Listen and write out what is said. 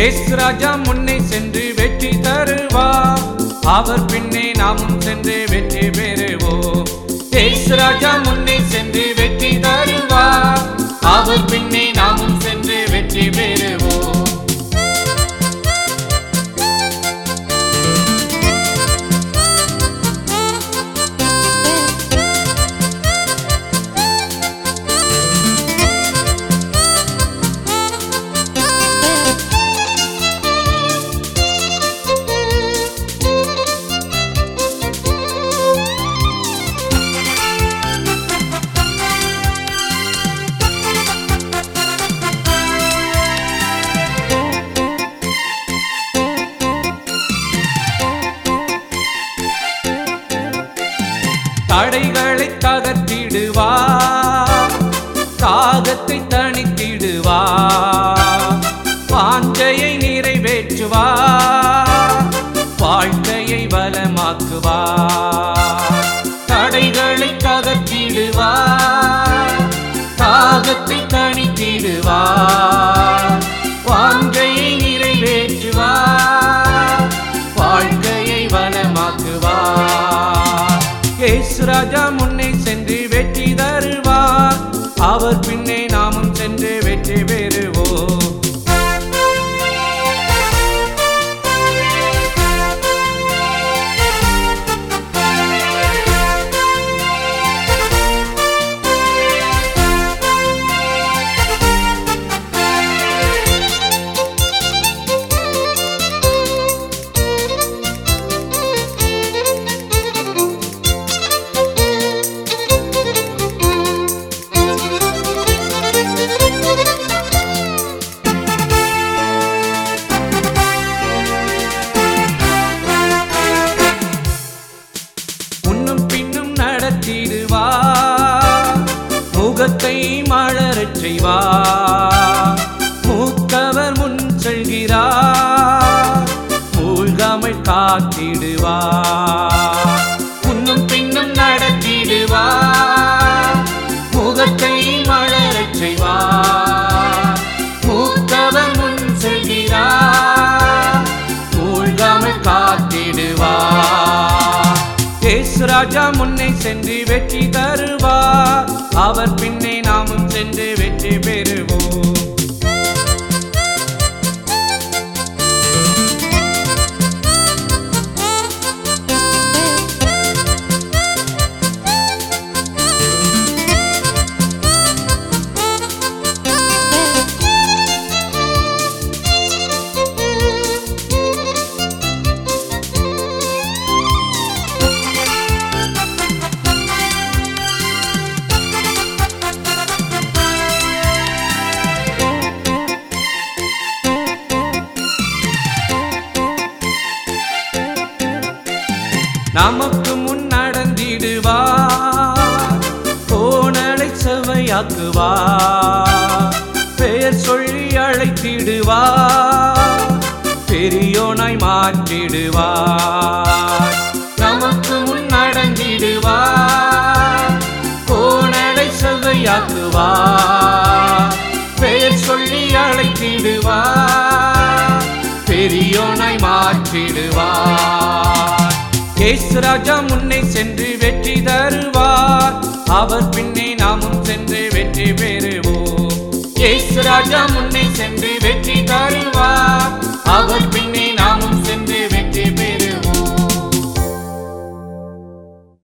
ஏசு ராஜா முன்னே சென்று வெற்றி தருவார் அவர் பின்னே நாமும் சென்று வெற்றி பெறுவோம் ஏசு ராஜா முன்னே சென்று வெற்றி தருவார் அவர் பின்னே நாமும் சென்று வெற்றி பெறுவோம் தடைகளை தகர்த்திடுவார் தாகத்தை தணித்திடுவார் வாஞ்சையை நிறைவேற்றுவார் வாழ்க்கையை வளமாக்குவார் தடைகளை தகர்த்திடுவார் தாகத்தை தணித்திடுவார் வாஞ்சையை நிறைவேற்றுவார் வாழ்க்கையை வளமாக்குவார் இயேசு ராஜா முன்னே சென்று வெற்றி தருவார் அவர் பின்னே நாமும் சென்று வெற்றி பெறுவோம் முன்னும் பின்னும் நடத்திடுவார் முகத்தை மலரச் செய்வார் மூத்தவர் முன் செல்கிறார் மூழ்காமல் காத்திடுவார் முன்னும் பின்னும் நடத்திடுவார் முகத்தை மலரச் செய்வார் மூத்தவர் முன் செல்கிறார் மூழ்காமல் காத்திடுவார் இயேசு ராஜா முன்னே சென்று வெற்றி தருவார் அவர் பின்னே நாமும் சென்று வெற்றி பெறுவோம் நமக்கு முன் நடந்திடுவார் கோணலை செவையாக்குவார் பெயர் சொல்லி அழைத்திடுவார் பெரியோனாய் மாற்றிடுவார் நமக்கு முன் நடந்திடுவார் கோணலை செவையாக்குவார் பெயர் சொல்லி அழைத்திடுவார் பெரியோனாய் மாற்றிடுவார் இயேசு ராஜா முன்னே சென்று வெற்றி தருவார் அவர் பின்னே நாமும் சென்று வெற்றி பெறுவோம் இயேசு ராஜா முன்னே சென்று வெற்றி தருவார்